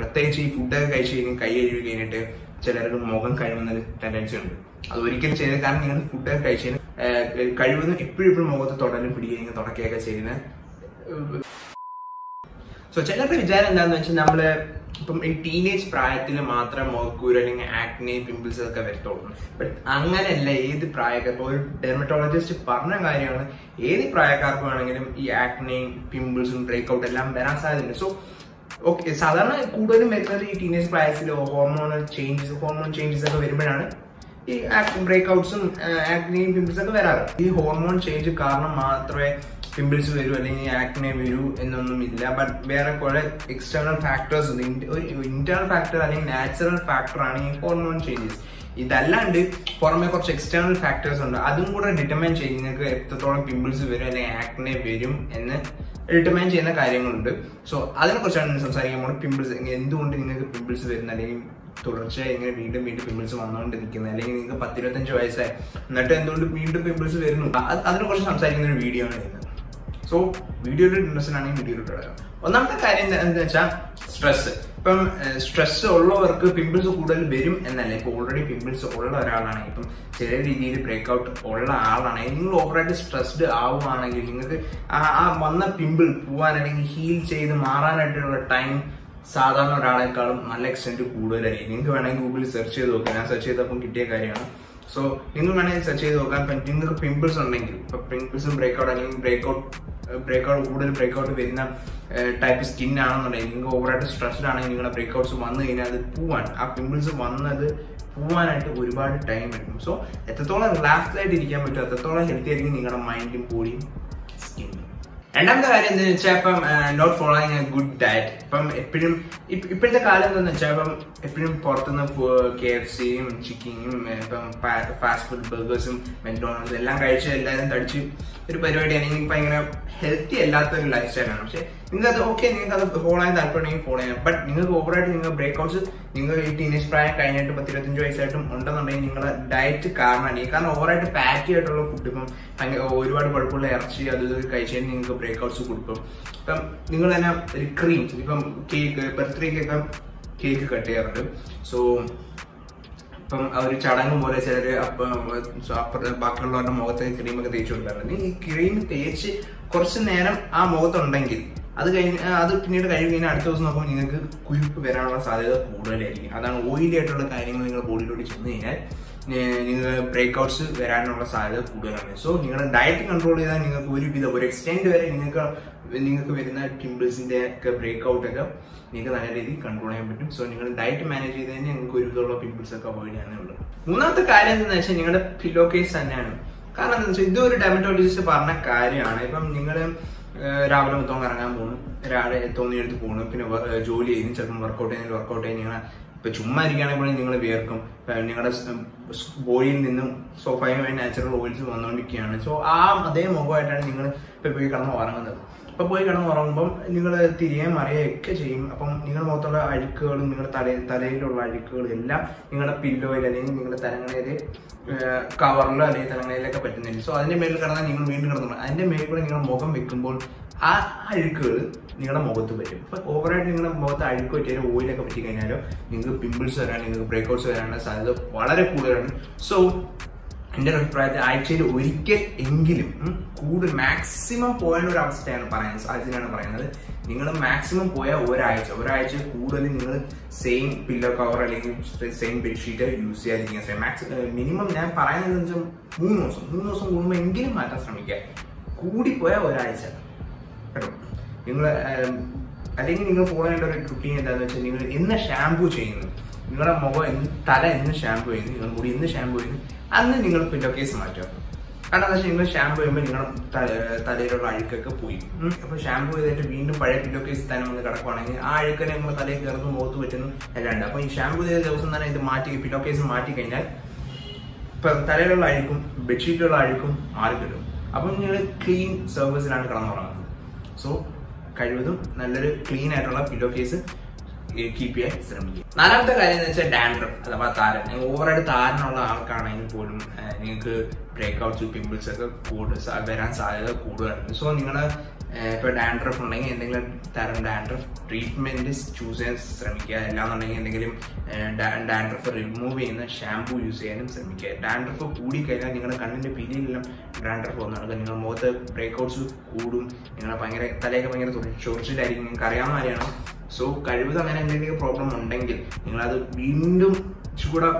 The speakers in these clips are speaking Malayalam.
പ്രത്യേകിച്ച് ഈ ഫുഡൊക്കെ കഴിച്ച് കഴിഞ്ഞ് കൈ കഴുകി കഴിഞ്ഞിട്ട് ചിലർക്ക് മുഖം കഴിവുന്ന ടെൻഡൻസി ഉണ്ട് അത് ഒരിക്കലും ചെയ്ത് കാരണം നിങ്ങൾ ഫുഡൊക്കെ കഴിച്ചതിന് കഴിവതും എപ്പോഴും എപ്പോഴും മുഖത്ത് തൊടലും പിടിക്കുകയും തുടക്കുകയൊക്കെ ചെയ്യുന്ന സോ ചിലരുടെ വിചാരം എന്താണെന്ന് വെച്ചാൽ നമ്മള് ഇപ്പം ഈ ടീനേജ് പ്രായത്തിൽ മാത്രം മുഖക്കൂര് അല്ലെങ്കിൽ ആക്നെ പിമ്പിൾസ് ഒക്കെ വരത്തുള്ളൂ ബട്ട് അങ്ങനെയല്ല ഏത് പ്രായക്കാർ ഇപ്പോൾ ഒരു ഡെർമറ്റോളജിസ്റ്റ് പറഞ്ഞ കാര്യമാണ് ഏത് പ്രായക്കാർക്ക് വേണമെങ്കിലും ഈ ആക്നെയും പിമ്പിൾസും ബ്രേക്ക്ഔട്ട് എല്ലാം വരാൻ സാധ്യതയുണ്ട് സോ ഓക്കെ സാധാരണ കൂടുതലും വരുന്നത് ഈ ടീനേജ് പ്രായത്തിൽ ഹോർമോണൽ ചേഞ്ചസ് ഹോർമോൺ ചേഞ്ചസ് ഒക്കെ വരുമ്പോഴാണ് ഈ ബ്രേക്ക്ഔട്ട്സും ആക്നെയും പിമ്പിൾസ് ഒക്കെ വരാറ് ഈ ഹോർമോൺ ചേഞ്ച് കാരണം മാത്രമേ പിമ്പിൾസ് വരൂ അല്ലെങ്കിൽ ആക്നെ വരൂ എന്നൊന്നും ഇല്ല ബട്ട് വേറെ കുറെ എക്സ്റ്റേണൽ ഫാക്ടേഴ്സ് ഉണ്ട് ഇൻ- ഒരു ഇന്റേണൽ ഫാക്ടർ അല്ലെങ്കിൽ നാച്ചുറൽ ഫാക്ടർ ആണ് ഈ ഹോർമോൺ ചേഞ്ചസ് ഇതല്ലാണ്ട് പുറമെ കുറച്ച് എക്സ്റ്റേണൽ ഫാക്ടേഴ്സ് ഉണ്ട് അതും കൂടെ ഡിറ്റർമൈൻ ചെയ്യും നിങ്ങൾക്ക് എത്രത്തോളം പിമ്പിൾസ് വരും അല്ലെങ്കിൽ ആക്നെ വരും എന്ന് ഡിറ്റർമൈൻ ചെയ്യുന്ന കാര്യങ്ങളുണ്ട് സോ അതിനെ കുറിച്ചാണ് സംസാരിക്കാൻ പോകുന്നത് പിമ്പിൾസ് എന്തുകൊണ്ട് നിങ്ങൾക്ക് പിമ്പിൾസ് വരുന്ന അല്ലെങ്കിൽ തുടർച്ചയായി ഇങ്ങനെ വീണ്ടും വീണ്ടും പിമ്പിൾസ് വന്നുകൊണ്ടിരിക്കുന്നത് അല്ലെങ്കിൽ നിങ്ങൾക്ക് പത്തിരുപത്തഞ്ച് വയസ്സായി എന്നിട്ട് എന്തുകൊണ്ട് വീണ്ടും പിമ്പിൾസ് വരുന്നു അത് അതിനെ കുറിച്ച് സംസാരിക്കുന്ന ഒരു വീഡിയോ ആണ് ചെയ്യുന്നത് സോ വീഡിയോയുടെ ഇൻട്രസ്റ്റ് ആണെങ്കിൽ വീഡിയോയിലോട്ട് കിടക്കാം ഒന്നാമത്തെ കാര്യം എന്താ- എന്താ വെച്ചാൽ സ്ട്രെസ് ഇപ്പം സ്ട്രെസ് ഉള്ളവർക്ക് പിമ്പിൾസ് കൂടുതൽ വരും എന്നല്ല ഇപ്പൊ ഓൾറെഡി പിമ്പിൾസ് ഉള്ള ഒരാളാണെങ്കിൽ ഇപ്പം ചെറിയ രീതിയിൽ ബ്രേക്ക്ഔട്ട് ഉള്ള ആളാണെങ്കിൽ നിങ്ങൾ ഓവറായിട്ട് സ്ട്രെസ്ഡ് ആവുകയാണെങ്കിൽ നിങ്ങൾക്ക് ആ ആ വന്ന പിമ്പിൾ പോവാൻ അല്ലെങ്കിൽ ഹീൽ ചെയ്ത് മാറാനായിട്ടുള്ള ടൈം സാധാരണ ഒരാളെക്കാളും നല്ല എക്സ്റ്റെന്റ് കൂടുതലായിരിക്കും നിങ്ങൾക്ക് വേണമെങ്കിൽ ഗൂഗിളിൽ സെർച്ച് ചെയ്ത് നോക്കാം ഞാൻ സെർച്ച് ചെയ്തപ്പം കിട്ടിയ കാര്യമാണ് സോ നിങ്ങൾ വേണമെങ്കിൽ സെർച്ച് ചെയ്ത് നോക്കാം ഇപ്പം നിങ്ങൾക്ക് പിമ്പിൾസ് ഉണ്ടെങ്കിൽ ഇപ്പൊ പിമ്പിൾസും ബ്രേക്ക്ഔട്ട് അല്ലെങ്കിൽ ബ്രേക്ക്ഔട്ട് ബ്രേക്ക്ഔട്ട് കൂടുതൽ ബ്രേക്ക്ഔട്ട് വരുന്ന ടൈപ്പ് സ്കിൻ ആണെന്നുണ്ടെങ്കിൽ നിങ്ങൾക്ക് ഓവറായിട്ട് സ്ട്രെസ്ഡ് ആണെങ്കിൽ നിങ്ങളുടെ ബ്രേക്ക്ഔട്ട്സ് വന്നു കഴിഞ്ഞാൽ അത് പോവാൻ ആ പിമ്പിൾസ് വന്നത് പോവാനായിട്ട് ഒരുപാട് ടൈം എടുക്കും സോ എത്രത്തോളം റിലാക്സ്ഡ് ആയിട്ട് ഇരിക്കാൻ പറ്റും എത്രത്തോളം ഹെൽത്തി ആയിരിക്കും നിങ്ങളുടെ മൈൻഡും ബോഡിയും സ്കിന്നും രണ്ടാമത്തെ കാര്യം എന്താണെന്ന് വെച്ചാൽ ഇപ്പം not following a good diet ഇപ്പം എപ്പോഴും ഇപ്പോഴത്തെ കാലം എന്താണെന്ന് വെച്ചാൽ ഇപ്പം എപ്പോഴും പുറത്തുനിന്ന് കെ എഫ് സിയും ചിക്കനും ഇപ്പം ഫാസ്റ്റ് ഫുഡ് ബർഗേഴ്സും മെക്ഡോണൾസ് എല്ലാം കഴിച്ച് എല്ലാവരും തടിച്ച് ഒരു പരിപാടി അല്ലെങ്കിൽ ഭയങ്കര ഹെൽത്തി അല്ലാത്ത ഒരു ലൈഫ് സ്റ്റൈലാണ് പക്ഷെ നിങ്ങൾക്ക് അത് ഓക്കെ നിങ്ങൾക്ക് അത് ഫോളോ ചെയ്യാൻ താല്പര്യമുണ്ടെങ്കിൽ ഫോളോ ചെയ്യാം ബട്ട് നിങ്ങൾക്ക് ഓവറായിട്ട് നിങ്ങൾ ബ്രേക്ക്ഔട്ട്സ് നിങ്ങൾ ഈ ടീനേജ് പ്രായം കഴിഞ്ഞിട്ട് പത്തിരുപത്തഞ്ച് വയസ്സായിട്ടും ഉണ്ടെന്നുണ്ടെങ്കിൽ നിങ്ങളുടെ ഡയറ്റ് കാരണമാണ് കാരണം ഓവറായിട്ട് ഫാറ്റി ആയിട്ടുള്ള ഫുഡ് ഇപ്പം ഭയങ്കര ഒരുപാട് കുഴപ്പമുള്ള ഇറച്ചി അത് ഇത് കഴിച്ചാൽ നിങ്ങൾക്ക് ബ്രേക്ക്ഔട്ട്സ് കൊടുക്കും ഇപ്പം നിങ്ങൾ തന്നെ ഒരു ക്രീം ഇപ്പം കേക്ക് ബർത്ത്ഡേക്കൊക്കെ കേക്ക് കട്ട് ചെയ്യാറുണ്ട് സോ ഇപ്പം ആ ഒരു ചടങ്ങ് പോലെ ചിലര് അപ്പം അപ്പുറം ബാക്കിയുള്ളവരുടെ മുഖത്ത് ക്രീമൊക്കെ തേച്ച് കൊടുക്കാറുണ്ട് ഈ ക്രീം തേച്ച് കുറച്ച് നേരം ആ മുഖത്തുണ്ടെങ്കിൽ അത് കഴിഞ്ഞ് അത് പിന്നീട് കഴിവ് കഴിഞ്ഞാൽ അടുത്ത ദിവസം നോക്കുമ്പോൾ നിങ്ങൾക്ക് കുരുപ്പ് വരാനുള്ള സാധ്യത കൂടുതലായിരിക്കും അതാണ് ഓയിലി ആയിട്ടുള്ള കാര്യങ്ങൾ നിങ്ങളുടെ ബോഡിയിലോട്ട് ചെന്ന് കഴിഞ്ഞാൽ നിങ്ങൾ ബ്രേക്ക്ഔട്ട്സ് വരാനുള്ള സാധ്യത കൂടുതലാണ് സോ നിങ്ങളുടെ ഡയറ്റ് കൺട്രോൾ ചെയ്താൽ നിങ്ങൾക്ക് ഒരുവിധം ഒരു എക്സ്റ്റെൻഡ് വരെ നിങ്ങൾക്ക് നിങ്ങൾക്ക് വരുന്ന പിമ്പിൾസിന്റെ ഒക്കെ ബ്രേക്ക്ഔട്ട് ഒക്കെ നിങ്ങൾക്ക് നല്ല രീതിയിൽ കൺട്രോൾ ചെയ്യാൻ പറ്റും സോ നിങ്ങൾ ഡയറ്റ് മാനേജ് ചെയ്ത് തന്നെ നിങ്ങൾക്ക് ഒരുവിധമുള്ള പിമ്പിൾസ് ഒക്കെ അവോയ്ഡ് ചെയ്യാനുള്ളത് മൂന്നാമത്തെ കാര്യം എന്താണെന്ന് വെച്ചാൽ നിങ്ങളുടെ പില്ലോ കേസ് തന്നെയാണ് കാരണം എന്താണെന്ന് വെച്ചാൽ ഇതൊരു ഡെമറ്റോളജിസ്റ്റ് പറഞ്ഞ കാര്യമാണ് ഇപ്പം നിങ്ങൾ രാവിലെ മൊത്തം ഇറങ്ങാൻ പോകണം രാവിലെ തോന്നിയെടുത്ത് പോകണം പിന്നെ വ- ഏഹ് ജോലി ചെയ്യുന്നു ചിലപ്പോൾ വർക്കൗട്ട് ചെയ്യുന്ന വർക്കൗട്ട് ചെയ്യുന്ന നിങ്ങൾ ഇപ്പൊ ചുമ്മാ ഇരിക്കുകയാണെങ്കിൽ നിങ്ങൾ വിയർക്കും ഇപ്പൊ നിങ്ങളുടെ ബോഡിയിൽ നിന്നും സ്വാഭാവികമായി നാച്ചുറൽ ഓയിൽസ് വന്നുകൊണ്ടിരിക്കുകയാണ് സോ ആ അതേ മുഖമായിട്ടാണ് നിങ്ങൾ ഇപ്പൊ പോയി കിടന്ന് ഉറങ്ങുന്നത് ഇപ്പൊ പോയി കിടന്ന് ഉറങ്ങുമ്പോൾ നിങ്ങൾ തിരികെ മറിയുകയൊക്കെ ചെയ്യും അപ്പം നിങ്ങളുടെ മുഖത്തുള്ള അഴുക്കുകളും നിങ്ങളുടെ തല തലയിലുള്ള അഴുക്കുകളും എല്ലാം നിങ്ങളുടെ പില്ലോയിൽ അല്ലെങ്കിൽ നിങ്ങളുടെ തലങ്ങണയില് കവറിലോ അല്ലെങ്കിൽ തലങ്ങണയിലൊക്കെ പറ്റുന്നില്ല സോ അതിന്റെ മേലിൽ കിടന്നാൽ നിങ്ങൾ വീണ്ടും കിടന്നു അതിന്റെ മേലിൽ കൂടെ നിങ്ങൾ മുഖം വെക്കുമ്പോൾ ആ അഴുക്കുകൾ നിങ്ങളുടെ മുഖത്ത് പറ്റും ഇപ്പൊ ഓവറായിട്ട് നിങ്ങളുടെ മുഖത്ത് അഴുക്ക് പറ്റിയാലും ഓയിലൊക്കെ പറ്റി കഴിഞ്ഞാലോ നിങ്ങൾക്ക് പിമ്പിൾസ് വരാൻ നിങ്ങൾക്ക് ബ്രേക്ക്ഔട്ട്സ് വരാനുള്ള സാധ്യത വളരെ കൂടുതലാണ് സോ എന്റെ ഒരു അഭിപ്രായത്തിൽ ആഴ്ചയിൽ ഒരിക്കൽ എങ്കിലും ഉം, കൂടുതൽ മാക്സിമം പോയേണ്ട ഒരു അവസ്ഥയാണ് പറയാൻ സാഹചര്യമാണ് പറയുന്നത് നിങ്ങൾ മാക്സിമം പോയ ഒരാഴ്ച ഒരാഴ്ച കൂടുതൽ നിങ്ങൾ സെയിം പില്ലോ കവർ അല്ലെങ്കിൽ സെയിം ബെഡ്ഷീറ്റ് യൂസ് ചെയ്യാതിരിക്കുക മാക്സിമം മിനിമം ഞാൻ പറയുന്നത് വെച്ചാൽ മൂന്ന് ദിവസം മൂന്ന് ദിവസം കൂടുമ്പോൾ എങ്കിലും മാറ്റാൻ ശ്രമിക്കുക കൂടിപ്പോയ ഒരാഴ്ച കേട്ടോ നിങ്ങൾ അല്ലെങ്കിൽ നിങ്ങൾ ഫോളോ ചെയ്യേണ്ട ഒരു റുട്ടീൻ എന്താണെന്ന് വെച്ചാൽ നിങ്ങൾ എന്ന് ഷാംപൂ ചെയ്യുന്നു നിങ്ങളുടെ മുഖം എന്ന് തല എന്ന് ഷാംപൂ ചെയ്യുന്നു നിങ്ങളുടെ മുടി എന്ന് ഷാംപൂ ചെയ്യുന്നു അന്ന് നിങ്ങൾ പില്ലോ കേസ് മാറ്റുക കാരണം എന്താ വെച്ചാൽ നിങ്ങൾ ഷാംപൂ ചെയ്യുമ്പോൾ നിങ്ങളുടെ തല- തലയിലുള്ള അഴുക്കൊക്കെ പോയി ഉം. അപ്പൊ ഷാംപൂ ചെയ്തിട്ട് വീണ്ടും പഴയ പില്ലോ കേസ് തന്നെ വന്ന് കിടക്കുവാണെങ്കിൽ ആ അഴുക്കനെ നമ്മൾ തലയിൽ കയറുന്നു മുഖത്ത് പറ്റുന്നു എല്ലാം ഉണ്ട് അപ്പൊ ഈ ഷാംപൂ ചെയ്ത ദിവസം തന്നെ ഇത് മാറ്റി പില്ലോ കേസ് മാറ്റി കഴിഞ്ഞാൽ ഇപ്പൊ തലയിലുള്ള അഴുക്കും ബെഡ്ഷീറ്റിലുള്ള അഴുക്കും മാറിക്കിട്ടും അപ്പം നിങ്ങൾ ക്ലീൻ സർവീസിലാണ് കിടന്നുറങ്ങുന്നത് സോ കഴിവതും നല്ലൊരു ക്ലീൻ ആയിട്ടുള്ള പില്ലോ കേസ് കീപ്പ് ചെയ്യാൻ ശ്രമിക്കുക നാലാമത്തെ കാര്യം എന്ന് വെച്ചാൽ ഡാൻഡ്രഫ് അഥവാ താരൻ നിങ്ങൾ ഓവറായിട്ട് താരനുള്ള ആൾക്കാണെങ്കിൽ പോലും ആ, നിങ്ങൾക്ക് ബ്രേക്ക്ഔട്ട്സ് പിമ്പിൾസ് ഒക്കെ കൂടുതൽ സ- വരാൻ സാധ്യത കൂടുതലാണ് സോ നിങ്ങളുടെ ഇപ്പോൾ ഡാൻഡ്രഫ് ഉണ്ടെങ്കിൽ എന്തെങ്കിലും തരം ഡാൻഡ്രഫ് ട്രീറ്റ്മെന്റ് ചൂസ് ചെയ്യാൻ ശ്രമിക്കുക അല്ലാന്നുണ്ടെങ്കിൽ എന്തെങ്കിലും ഡാൻഡ്രഫ് റിമൂവ് ചെയ്യുന്ന ഷാംപൂ യൂസ് ചെയ്യാനും ശ്രമിക്കുക ഡാൻഡ്രഫ് കൂടിക്കഴിഞ്ഞാൽ നിങ്ങളുടെ കണ്ണിന്റെ പിരിയിലെല്ലാം ഡാൻഡ്രഫ് വന്നതാണ് നിങ്ങളുടെ മുഖത്ത് ബ്രേക്ക്ഔട്ട്സ് കൂടും നിങ്ങളെ ഭയങ്കര തലയൊക്കെ ഭയങ്കര ചൊറിച്ചിലായിരിക്കും നിങ്ങൾക്ക് അറിയാവുന്ന കാര്യമാണ് സോ കഴിവതും അങ്ങനെ എന്തെങ്കിലും പ്രോബ്ലം ഉണ്ടെങ്കിൽ നിങ്ങളത് വീണ്ടും ചൂടെ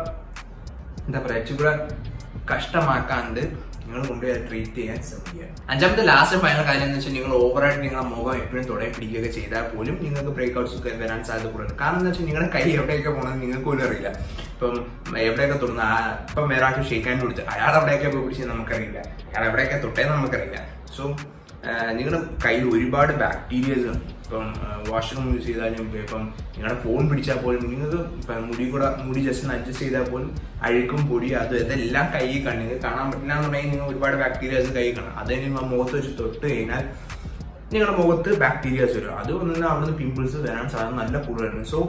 എന്താ പറയാ ചൂടെ കഷ്ടമാക്കാണ്ട് നിങ്ങൾ കൊണ്ടുപോയി ട്രീറ്റ് ചെയ്യാൻ ശ്രമിക്കുക അഞ്ചാമത്തെ ലാസ്റ്റ് ഫൈനൽ കാര്യം എന്ന് വെച്ചാൽ നിങ്ങൾ ഓവറായിട്ട് നിങ്ങളുടെ മുഖം എപ്പോഴും തുടങ്ങി പിടിക്കുകയൊക്കെ ചെയ്താൽ പോലും നിങ്ങൾക്ക് ബ്രേക്ക്ഔട്ട്സ് ഒക്കെ വരാൻ സാധ്യത കൂടുതലുണ്ട് കാരണം എന്താ വെച്ചാൽ നിങ്ങളുടെ കൈ എവിടെയൊക്കെ പോകണമെന്ന് നിങ്ങൾക്ക് പോലും അറിയില്ല ഇപ്പം എവിടെയൊക്കെ തൊടുന്ന ആ ഇപ്പം വേറെ ആൾക്ക് ഷെയ്ക്കാൻ കൊടുത്ത് അയാൾ എവിടെയൊക്കെ പോയി പിടിച്ചത് നമുക്കറിയില്ല അയാൾ എവിടെയൊക്കെ തൊട്ടേന്ന് നമുക്കറിയില്ല സോ നിങ്ങളുടെ കയ്യിൽ ഒരുപാട് ബാക്ടീരിയസ് ഉണ്ട് ഇപ്പം വാഷ്റൂം യൂസ് ചെയ്താലും ഇപ്പം നിങ്ങളുടെ ഫോൺ പിടിച്ചാൽ പോലും നിങ്ങൾക്ക് ഇപ്പം മുടി കൂടെ മുടി ജസ്റ്റ് ഒന്ന് അഡ്ജസ്റ്റ് ചെയ്താൽ പോലും അഴുക്കും പൊടി അത് ഇതെല്ലാം കൈ കണ്ണിന് കാണാൻ പറ്റില്ല എന്നുണ്ടെങ്കിൽ നിങ്ങൾ ഒരുപാട് ബാക്ടീരിയാസ് കൈ കാണാം അത് നിങ്ങൾ മുഖത്ത് വെച്ച് തൊട്ട് കഴിഞ്ഞാൽ നിങ്ങളുടെ മുഖത്ത് ബാക്ടീരിയാസ് വരും അത് വന്നാൽ അവിടുന്ന് പിമ്പിൾസ് വരാൻ സാധ്യത നല്ല കൂടുതലാണ് സോ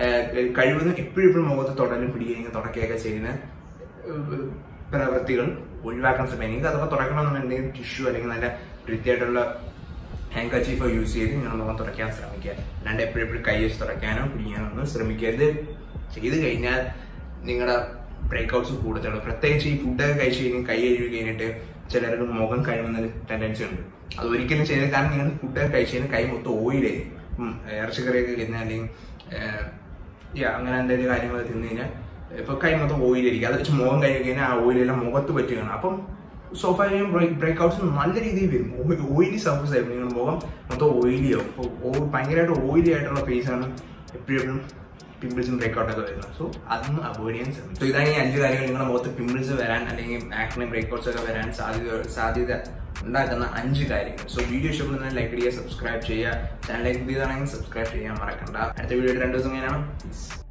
കഴിവതും എപ്പോഴും എപ്പോഴും മുഖത്ത് തൊടലും പിടിക്കുകയും തുടക്കുകയൊക്കെ ചെയ്യുന്ന ഏഹ്, പ്രവൃത്തികൾ ഒഴിവാക്കാൻ ശ്രമിക്കുക നിങ്ങൾക്ക് അഥവാ തുടക്കണമെന്നുണ്ടെങ്കിൽ ടിഷ്യൂ അല്ലെങ്കിൽ നല്ല വൃത്തിയായിട്ടുള്ള ഹാൻഡ് കച്ചീഫോ യൂസ് ചെയ്ത് നിങ്ങൾ മുഖം തുടയ്ക്കാൻ ശ്രമിക്കുക അല്ലാണ്ട് എപ്പോഴും എപ്പോഴും കൈ വെച്ച് തുടയ്ക്കാനോ പിടിക്കാനോ ഒന്നും ശ്രമിക്കരുത് ചെയ്ത് കഴിഞ്ഞാൽ നിങ്ങളുടെ ബ്രേക്ക്ഔട്ട്സ് കൂടുതലാണ് പ്രത്യേകിച്ച് ഈ ഫുഡൊക്കെ കഴിച്ച് കഴിഞ്ഞ് കൈ കഴുകി കഴിഞ്ഞിട്ട് ചിലർക്ക് മുഖം കഴിയുന്ന ടെൻഡൻസി ഉണ്ട് അത് ഒരിക്കലും ചെയ്ത് കാരണം നിങ്ങൾ ഫുഡൊക്കെ കഴിച്ച് കഴിഞ്ഞാൽ കൈ മൊത്തം ഓയിലായിരിക്കും ഇറച്ചിക്കറിയൊക്കെ കഴിഞ്ഞാൽ അല്ലെങ്കിൽ ഏഹ്, yeah, അങ്ങനെ എന്തെങ്കിലും കാര്യങ്ങൾ തിന്നു കഴിഞ്ഞാൽ ഇപ്പൊ കൈ മൊത്തം ഓയിലായിരിക്കും അത് വെച്ച് മുഖം കഴുകി കഴിഞ്ഞാൽ ആ ഓയിലെല്ലാം മുഖത്ത് പറ്റുകയാണ് അപ്പം സ്വാഭാവികം ബ്രേക്ക് ഔട്ട്സ് നല്ല രീതിയിൽ വരും ഓയിലി സർഫസ് ആയിരിക്കും നിങ്ങളുടെ മുഖം മൊത്തം ഓയിലി ആവും അപ്പോൾ ഭയങ്കരമായിട്ട് ഓയിലി ആയിട്ടുള്ള ഫേസ് ആണ് എപ്പോഴും പിമ്പിൾസും ബ്രേക്ക് ഔട്ട് ഒക്കെ വരുന്നത് സോ അതൊന്നും അവോയ്ഡ് ചെയ്യാൻ ശ്രമിക്കും സോ ഇതാണ് ഈ അഞ്ച് കാര്യങ്ങൾ നിങ്ങളുടെ മുഖത്ത് പിമ്പിൾസ് വരാൻ അല്ലെങ്കിൽ ആക്നെ ബ്രേക്ക് ഔട്ട്സ് ഒക്കെ വരാൻ സാധ്യത സാധ്യത ഉണ്ടാക്കുന്ന അഞ്ച് കാര്യങ്ങൾ സോ വീഡിയോ ഇഷ്ടപ്പെടുന്ന ലൈക്ക് ചെയ്യുക സബ്സ്ക്രൈബ് ചെയ്യുക ചാനലിലേക്ക് പുതിയതാണെങ്കിൽ സബ്സ്ക്രൈബ് ചെയ്യാൻ മറക്കണ്ട അടുത്ത വീഡിയോ രണ്ട് ദിവസം കഴിഞ്ഞാണ്